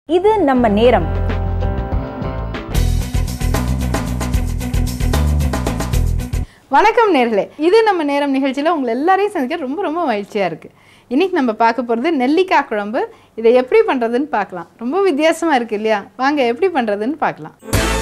இது நம்ம நேரம் வணக்கம் நேர்களே இது நம்ம நேரம் நிகழ்ச்சியில் உங்களை எல்லாரையும் சந்திக்க ரொம்ப ரொம்ப மகிழ்ச்சியாக இருக்குது இன்னைக்கு நம்ம பார்க்க போகிறது நெல்லிக்காய் குழம்பு இதை எப்படி பண்ணுறதுன்னு பார்க்கலாம் ரொம்ப வித்தியாசமாக இருக்குது இல்லையா வாங்க எப்படி பண்ணுறதுன்னு பார்க்கலாம்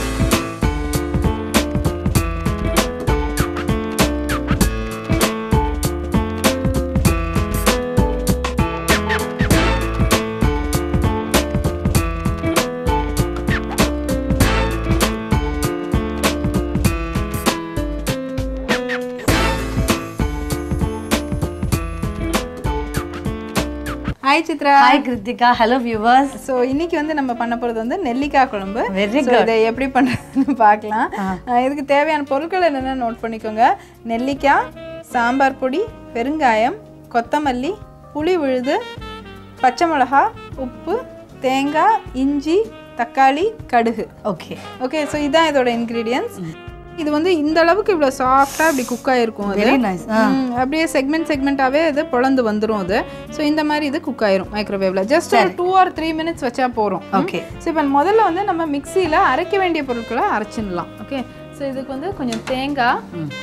hi Chitra hi Krithika hello viewers so இன்னைக்கு வந்து நம்ம பண்ண போகிறது வந்து நெல்லிக்காய் குழம்பு Very So, இதை எப்படி பண்ணுறதுன்னு பார்க்கலாம் அஹ் இதுக்கு தேவையான பொருட்கள் என்னென்ன நோட் பண்ணிக்கோங்க நெல்லிக்காய் சாம்பார் பொடி பெருங்காயம் கொத்தமல்லி புளி விழுது பச்சை மிளகா உப்பு தேங்காய் இஞ்சி தக்காளி கடுகு ஓகே ஓகே ஸோ இதான் இதோட இன்க்ரீடியன்ஸ் இது வந்து இந்த அளவுக்கு இவ்வளோ சாஃப்டாக இப்படி குக் ஆகிருக்கும் அது வெரி நைஸ் ம், அப்படியே செக்மெண்ட் செக்மெண்ட்டாகவே இது பொழந்து வந்துடும் அது ஸோ இந்த மாதிரி இது குக் ஆயிரும் மைக்ரோவேவில் ஜஸ்ட் ஒரு டூ ஆர் த்ரீ மினிட்ஸ் வச்சா போகிறோம் ஓகே ஸோ இப்போ முதல்ல வந்து நம்ம மிக்சியில் அரைக்க வேண்டிய பொருட்களை அரைச்சிடலாம் ஓகே ஸோ இதுக்கு வந்து கொஞ்சம் தேங்காய்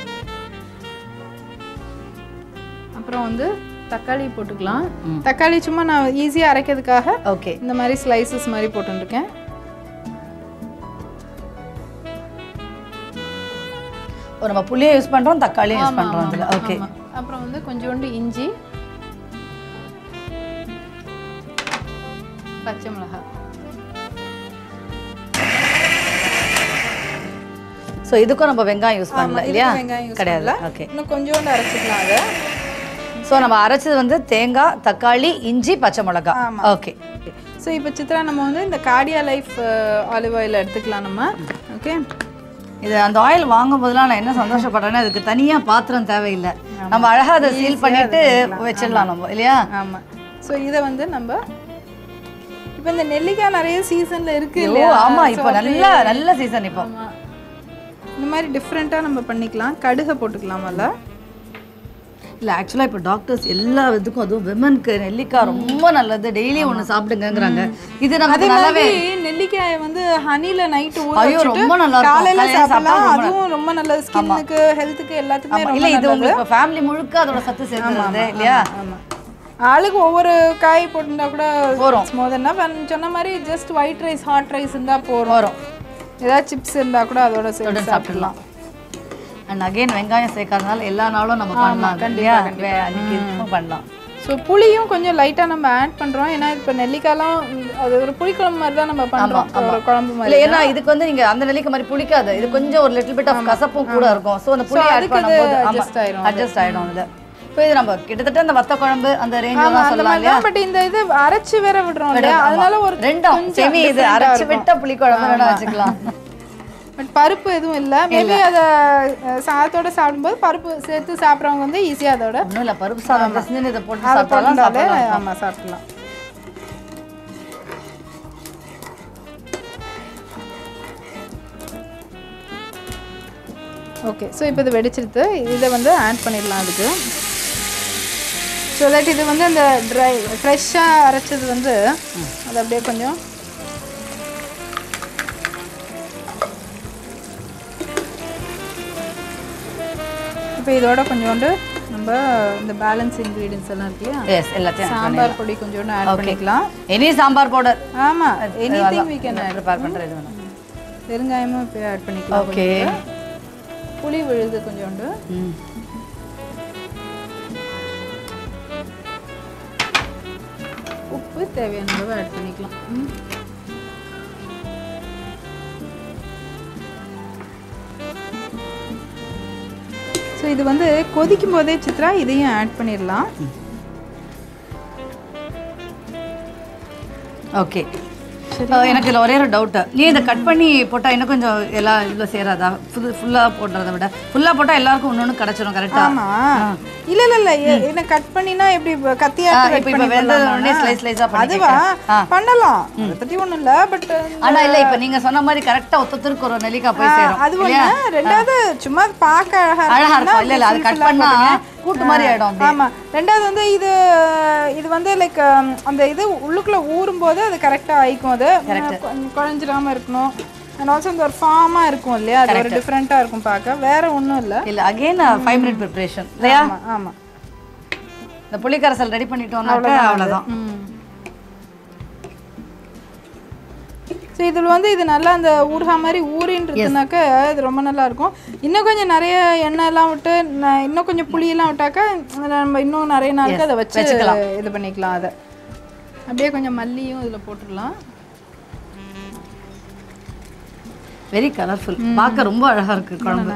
அப்புறம் வந்து தக்காளி போட்டுக்கலாம் தக்காளி சும்மா நான் ஈஸியாக அரைக்கிறதுக்காக ஓகே இந்த மாதிரி ஸ்லைசஸ் மாதிரி போட்டுருக்கேன் ஓ நம்ம புளியை யூஸ் பண்றோம் தக்காளியும் யூஸ் பண்றோம் இதுல ஓகே ஆமா. அப்புறம் வந்து கொஞ்சோண்டு இஞ்சி பச்சை மிளகாய் ஸோ இதுக்கும் நம்ம வெங்காயம் யூஸ் பண்ணல இதுக்கு இல்லையா வெங்காயம் use கிடையாது பண்ணல. ஓகே இன்னும் கொஞ்சோண்டு அரைச்சிக்கலாம் அதை ஸோ நம்ம அரைச்சது வந்து தேங்காய் தக்காளி இஞ்சி பச்சை மிளகா ஆமா. ஓகே ஸோ இப்போ சித்ரா நம்ம வந்து இந்த கார்டியா லைஃப் ஆலிவ் ஆயில் எடுத்துக்கலாம் நம்ம ஓகே இது அந்த ஆயில் வாங்கும் போதெல்லாம் நான் என்ன சந்தோஷப்படுறேன்னா இதுக்கு தனியா பாத்திரம் தேவையில்லை நம்ம அழகா அதை சீல் பண்ணிட்டு வச்சிடலாம் நம்ம இல்லையா ஆமாம் ஸோ இதை வந்து நம்ம இப்போ இந்த நெல்லிக்காய் நிறைய சீசனில் இருக்கு ஓ இல்லையா ஆமா So, இப்போ நல்ல நல்ல சீசன் இப்போ ஆமா. இந்த மாதிரி டிஃப்ரெண்ட்டாக நம்ம பண்ணிக்கலாம் கடுகை போட்டுக்கலாம் முதல்ல இல்ல ஆக்சுவலா இப்போ டாக்டர்ஸ் எல்லா இதுக்கும் அதுவும் விமனுக்கு நெல்லிக்காய் ரொம்ப நல்லது டெய்லி ஒண்ணு சாப்பிடுங்கங்கறாங்க இது அதே நமக்கு நல்லாவே மாதிரி நெல்லிக்காயை வந்து ஹனில நைட்டு ஊற ஐயோ, வச்சுட்டு ரொம்ப நல்லா இருக்கும். காலையில காலையில சாப்பிடலாம் சாப்பிட்டா ரொம்ப அதுவும் ரொம்ப நல்லது ஸ்கின்னுக்கு ஹெல்த்துக்கு எல்லாத்துக்குமே ஆமா, ரொம்ப இல்ல இது நல்லது உங்களுக்கு ஃபேமிலி முழுக்க அதோட சத்து சேர்ந்துருது இல்லையா ஆமா ஆளுக்கு ஒவ்வொரு காய் போட்டுருந்தா கூட போறோம். மோதன்னா சொன்ன மாதிரி just white rice hot rice இருந்தா போறோம் வரும் ஏதாவது சிப்ஸ் இருந்தா கூட அதோட சேர்த்து உடனே சாப்பிடலாம் சாப்பிடலாம் அண்ட் அகைன் வெங்காயம் சேர்க்கறதுனால எல்லா நாளும் நம்ம பண்ணலாம் இல்லையா வே- அன்னைக்கு இதுக்கும் பண்ணலாம் ஸோ புளியும் கொஞ்சம் லைட்டா நம்ம ஆட் பண்றோம் ஏன்னா இப்போ நெல்லிக்காய்லாம் அது ஒரு புளிக்குழம்பு மாதிரி தான் நம்ம பண்றோம் ஒரு குழம்பு இல்ல மாதிரி ஏன்னா இதுக்கு வந்து நீங்க அந்த நெல்லிக்காய் மாதிரி புளிக்காது இது கொஞ்சம் ஒரு லிட்டில் பிட் ஆஃப் கசப்பும் கூட இருக்கும் சோ அந்த புளி ஆட் அதுக்கு இது பண்ணும்போது ஆமா adjust ஆயிரும் அட்ஜஸ்ட் ஆயிடும் அதுல இப்போ இது நம்ம கிட்டத்தட்ட அந்த வத்த குழம்பு அந்த ரேஞ்ச் ஆமா தான் அந்த சொல்லலாம் மாதிரி இல்லையா தான் பட் இந்த இது அரைச்சு வேற விடுறோம் இல்லையா ஆமா. அதனால ஒரு ரெண்டும் கொஞ்சம் செமி இது different-ஆ அரைச்சு இருக்கும். விட்ட புளி குழம்பு வேணா வச்சுக்கலாம் பட் பருப்பு எதுவும் இல்ல மேபி அத அஹ், சாதத்தோட சாப்பிடும்போது பருப்பு சேர்த்து சாப்பிடுறவங்க வந்து ஈஸியா அதோட ஒண்ணும் இல்ல பருப்பு சாதம் பிசைஞ்சு இதை போட்டு அதை சாப்பிட்டாலும் போட்டாலே சாப்பிடலாம் ஆமா சாப்பிடலாம் ஓகே ஸோ இப்போ இது வெடிச்சிருத்து இதை வந்து ஆட் பண்ணிடலாம் அதுக்கு ஸோ தட் இது வந்து அந்த ட்ரை ஃப்ரெஷ்ஷாக அரைச்சது வந்து அது அப்படியே கொஞ்சம் இப்போ இதோட கொஞ்சோண்டு நம்ம இந்த பேலன்ஸ் இன்க்ரீடியன்ஸ் எல்லாம் இருக்கு இல்லையா எஸ் எல்லாத்தையும் சாம்பார் பொடி கொஞ்சோண்டு ஆட் பண்ணிக்கலாம் எனி சாம்பார் பவுடர் ஆமா anything we can add prepare பண்றது இது வேணும் பெருங்காயமும் இப்போ ஆட் பண்ணிக்கலாம் ஓகே கொஞ்சோண்டு. புளி விழுது கொஞ்சோண்டு ம் உப்பு தேவையான அளவு ஆட் பண்ணிக்கலாம் ம். ஸோ இது வந்து கொதிக்கும் போதே சித்ரா இதையும் ஆட் பண்ணிடலாம் ஓகே எனக்கு இதுல ஒரே ஒரு டவுட் நீ இதை கட் பண்ணி போட்டா இன்னும் கொஞ்சம் எல்லாம் இவ்வளோ சேராதா ஃபுல் ஃபுல்லா போடுறத விட ஃபுல்லா போட்டா எல்லாருக்கும் ஒன்று ஒன்று கிடைச்சிடும் கரெக்டா ஆமா இல்ல இல்ல இல்ல எ- என்ன கட் பண்ணினா எப்படி இப்ப கத்தியா ஆ, cut இப்ப- இப்ப பண்ணி வெந்தது பண்ணலாமா? உடனே slice slice ஆ பண்ணி அதுவா ஆ. பண்ணலாம் அதை பத்தி ஒண்ணும் இல்ல பட் ஆனா இல்ல இப்ப நீங்க சொன்ன மாதிரி கரெக்டா ஒத்தத்திற்கு ஒரு நெல்லிக்காய் போய் சேரும் அது ஒண்ணு ரெண்டாவது சும்மா பார்க்க அழகா அழகா இருக்குன்னா இருக்கும் இல்ல இல்ல அது full கட் full-ஆ பண்ணா போடுங்க. கூட்டு மாதிரி ஆயிடும் அப்படியே ஆமா ரெண்டாவது வந்து இது இது வந்து லைக் அந்த இது உள்ளுக்குள்ள ஊறும் போது அது கரெக்டா ஆயிக்கும் அது கொஞ்சம் குழஞ்சிடாம இருக்கணும் அண்ட் ஆல்சோ இந்த ஒரு ஃபார்மா இருக்கும் இல்லையா அது ஒரு டிஃப்ரெண்டா இருக்கும் பார்க்க வேற ஒண்ணும் இல்ல இல்ல அகைன் ஃபைவ் மினிட் ப்ரிப்பரேஷன் இல்லையா ஆமா ஆமா இந்த புளிக்கரசல் ரெடி பண்ணிட்டோம்னாக்கா அவ்வளவுதான் ஸோ இதில் வந்து இது நல்லா அந்த ஊறுகா மாதிரி ஊறின்றதுனாக்க இது ரொம்ப நல்லா இருக்கும் இன்னும் கொஞ்சம் நிறைய எண்ணெய்லாம் விட்டு ந- இன்னும் கொஞ்சம் புளியெல்லாம் விட்டாக்கா நம்ம இன்னும் நிறைய நாளுக்கு அதை வச்சு இது பண்ணிக்கலாம் அதை அப்படியே கொஞ்சம் மல்லியும் இதில் போட்டுடலாம் வெரி கலர்ஃபுல் பார்க்க ரொம்ப அழகா இருக்கு குழம்பு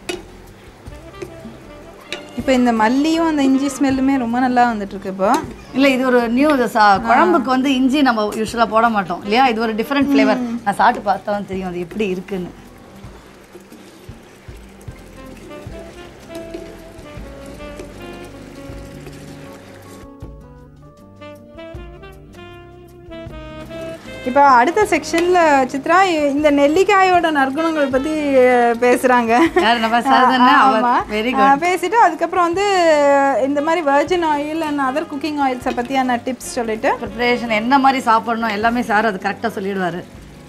இப்போ இந்த மல்லியும் அந்த இஞ்சி ஸ்மெல்லுமே ரொம்ப நல்லா வந்துட்டு இருக்கு இப்போ இல்ல இது ஒரு நியூ குழம்புக்கு வந்து இஞ்சி நம்ம யூஸ்வலா போட மாட்டோம் இல்லையா இது ஒரு டிஃப்ரெண்ட் ஃப்ளேவர் நான் சாப்பிட்டு பார்த்தா தான் தெரியும் அது எப்படி இருக்குன்னு இப்போ அடுத்த செக்ஷன்ல சித்ரா இந்த நெல்லிக்காயோட நற்குணங்கள் பத்தி அஹ், பேசுறாங்க யார் நம்ம சரதன்னா ஆமா. அவர் வெரி அஹ், பேசிட்டு அதுக்கப்புறம் வந்து இந்த மாதிரி virgin oil and other cooking ஆயில்ஸை பத்தியான டிப்ஸ் சொல்லிட்டு ப்ரிப்பரேஷன் என்ன மாதிரி சாப்பிடணும் எல்லாமே சார் அது கரெக்டாக சொல்லிடுவாரு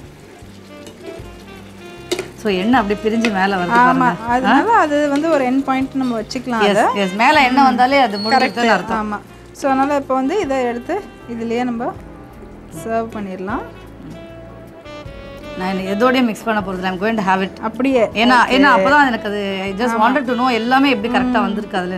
ஸோ எண்ணெய் அப்படி பிரிஞ்சு மேலே வருது ஆமா பாருங்க அதனால அது வந்து ஒரு என் பாயிண்ட் நம்ம வச்சுக்கலாம் அதை எஸ் எஸ் மேலே எண்ணெய் வந்தாலே அது முடிஞ்சுதுன்னு அர்த்தம் ஆமா ஸோ அதனால இப்போ வந்து இதை எடுத்து இதுலயே நம்ம சர்வ் பண்ணிடலாம் நான் எதோடய மிக்ஸ் பண்ண போகிறது I'm going to have it அப்படியே ஏன்னா ஏன்னா அப்பதான் எனக்கு அது ஜஸ்ட் வாண்டட் டு நோ எல்லாமே எப்படி கரெக்டாக வந்திருக்கு அதுல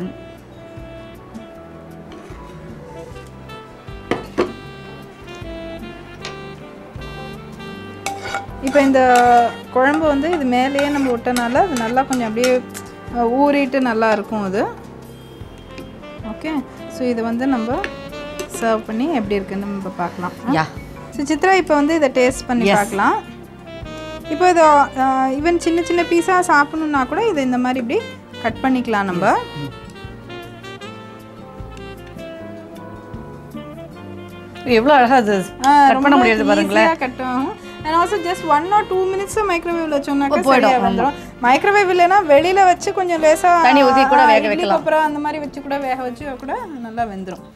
இப்போ இந்த குழம்பு வந்து இது மேலேயே நம்ம விட்டனால அது நல்லா கொஞ்சம் அப்படியே அஹ், ஊறிட்டு நல்லா இருக்கும் அது ஓகே ஸோ இதை வந்து நம்ம சர்வ் பண்ணி எப்படி இருக்குன்னு நம்ம பார்க்கலாம் யா ஸோ சித்ரா இப்போ வந்து இதை டேஸ்ட் பண்ணி பார்க்கலாம் இப்போ இதை ஈவன் சின்ன சின்ன பீஸாக சாப்பிடணுன்னா கூட இதை இந்த மாதிரி இப்படி கட் பண்ணிக்கலாம் நம்ம எவ்வளோ அழகா அது கட் பண்ண முடியாது பாருங்களேன் கட் ஆகும் and also just one or two minutes மைக்ரோவேவ்ல வச்சோம்னாக்கா சரியா வந்துடும் மைக்ரோவேவ் இல்லைன்னா வெளியில வச்சு கொஞ்சம் லேசா தண்ணி ஊத்தி கூட ஆ, வேக இட்லி வைக்கலாம். கொப்பரை அந்த மாதிரி வச்சு கூட வேக வச்சு கூட நல்லா வெந்துடும்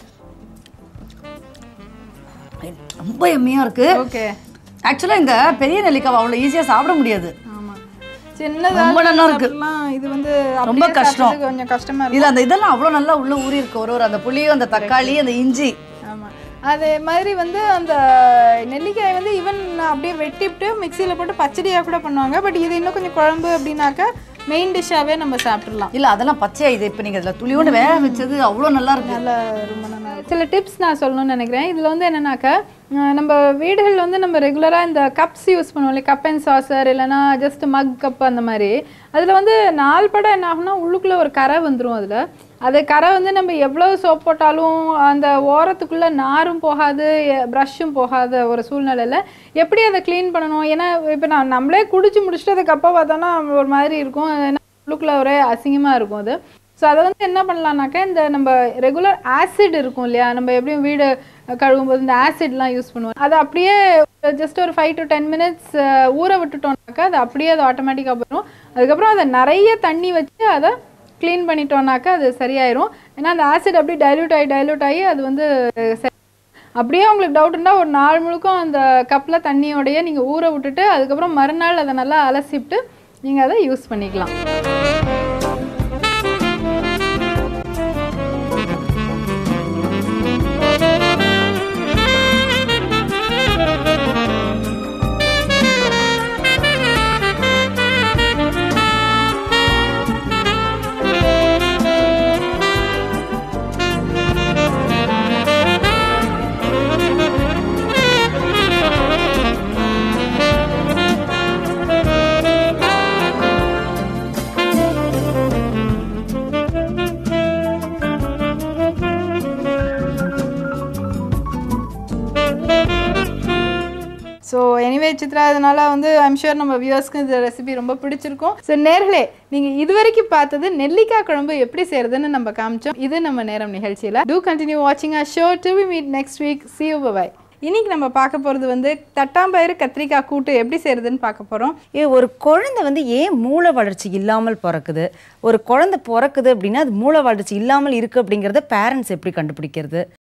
ரொம்ப எம்மியா இருக்கு ஓகே ஆக்சுவலாக இந்த பெரிய நெல்லிக்காவை அவ்வளோ ஈஸியா சாப்பிட முடியாது ஆமா சின்னதா ரொம்ப நல்லா இருக்கு. சாப்பிடலாம். இது வந்து ரொம்ப அப்படியே கஷ்டம். சாப்பிடுறதுக்கு கொஞ்சம் கஷ்டமா இருக்கும் இதுல அந்த இதெல்லாம் அவ்வளோ நல்லா உள்ள ஊறி இருக்கு ஒரு ஒரு அந்த புளியும் அந்த தக்காளி அந்த இஞ்சி ஆமா அதே மாதிரி வந்து அந்த நெல்லிக்காய் வந்து ஈவன் அப்படியே வெட்டிவிட்டு மிக்சியில் போட்டு பச்சடியாக கூட பண்ணுவாங்க பட் இது இன்னும் கொஞ்சம் குழம்பு அப்படின்னாக்கா மெயின் டிஷ்ஷாகவே நம்ம சாப்பிட்றலாம் இல்ல அதெல்லாம் பச்சையா இது இப்போ நீங்க இதுல துளியோண்டு வேக வச்சது அவ்வளோ நல்லா இருக்கு நல்ல ரொம்ப நல்லா இருக்கு. சில டிப்ஸ் நான் சொல்லணும்னு நினைக்கிறேன் இதில் வந்து என்னன்னாக்கா அஹ் நம்ம வீடுகளில் வந்து நம்ம ரெகுலராக இந்த கப்ஸ் யூஸ் பண்ணுவோம் இல்லையா கப் அண்ட் சாசர் இல்லைன்னா ஜஸ்ட் மக் கப் அந்த மாதிரி அதில் வந்து நாள் படம் என்ன ஆகும்னா உள்ளுக்குள்ளே ஒரு கரை வந்துடும் அதில் அது கரை வந்து நம்ம எவ்வளோ சோப் போட்டாலும் அந்த ஓரத்துக்குள்ளே நாரும் போகாது ப்ரஷ்ஷும் போகாத ஒரு சூழ்நிலையில் எப்படி அதை க்ளீன் பண்ணணும் ஏன்னா இப்போ நான் நம்மளே குடிச்சு முடிச்சுட்டு அதை கப்பை பார்த்தோன்னா ஒரு மாதிரி இருக்கும் ஏன்னா உள்ளுக்குள்ளே ஒரே அசிங்கமாக இருக்கும் அது ஸோ அதை வந்து என்ன பண்ணலாம்னாக்கா இந்த நம்ம ரெகுலர் ஆசிட் இருக்கும் இல்லையா நம்ம எப்படியும் வீடு கழுவும் போது இந்த ஆசிட்லாம் யூஸ் பண்ணுவோம் அதை அப்படியே ஜஸ்ட் ஒரு ஃபைவ் டு டென் மினிட்ஸ் ஊற விட்டுட்டோம்னாக்கா அது அப்படியே அது ஆட்டோமேட்டிக்காக போயிடும் அதுக்கப்புறம் அதை நிறைய தண்ணி வச்சு அதை க்ளீன் பண்ணிட்டோம்னாக்கா அது சரியாயிரும் ஏன்னா அந்த ஆசிட் அப்படியே டைல்யூட் ஆகி டைல்யூட் ஆகி அது வந்து சரி அப்படியே உங்களுக்கு டவுட் இருந்தால் ஒரு நாள் முழுக்கும் அந்த கப்பில் தண்ணியோடையே நீங்கள் ஊற விட்டுட்டு அதுக்கப்புறம் மறுநாள் அதை நல்லா அலசிவிட்டு நீங்கள் அதை யூஸ் பண்ணிக்கலாம் ஸோ எனிவே சித்ரா அதனால வந்து ஐம் ஷூர் நம்ம வியூவர்ஸ்க்கு இந்த ரெசிபி ரொம்ப பிடிச்சிருக்கும் ஸோ நேர்களே நீங்கள் இதுவரைக்கும் பார்த்தது நெல்லிக்காய் குழம்பு எப்படி செய்யறதுன்னு நம்ம காமிச்சோம் இது நம்ம நேரம் நிகழ்ச்சியில் டூ கண்டினியூ வாட்சிங் a show to we meet next week see you bye இன்னைக்கு நம்ம பார்க்க போகிறது வந்து தட்டாம்பயிறு கத்திரிக்காய் கூட்டு எப்படி செய்யறதுன்னு பார்க்க போகிறோம் இது ஒரு குழந்தை வந்து ஏன் மூளை வளர்ச்சி இல்லாமல் பிறக்குது ஒரு குழந்தை பிறக்குது அப்படின்னா அது மூளை வளர்ச்சி இல்லாமல் இருக்கு அப்படிங்கிறத பேரண்ட்ஸ் எப்படி கண்டுபிடிக்கிறது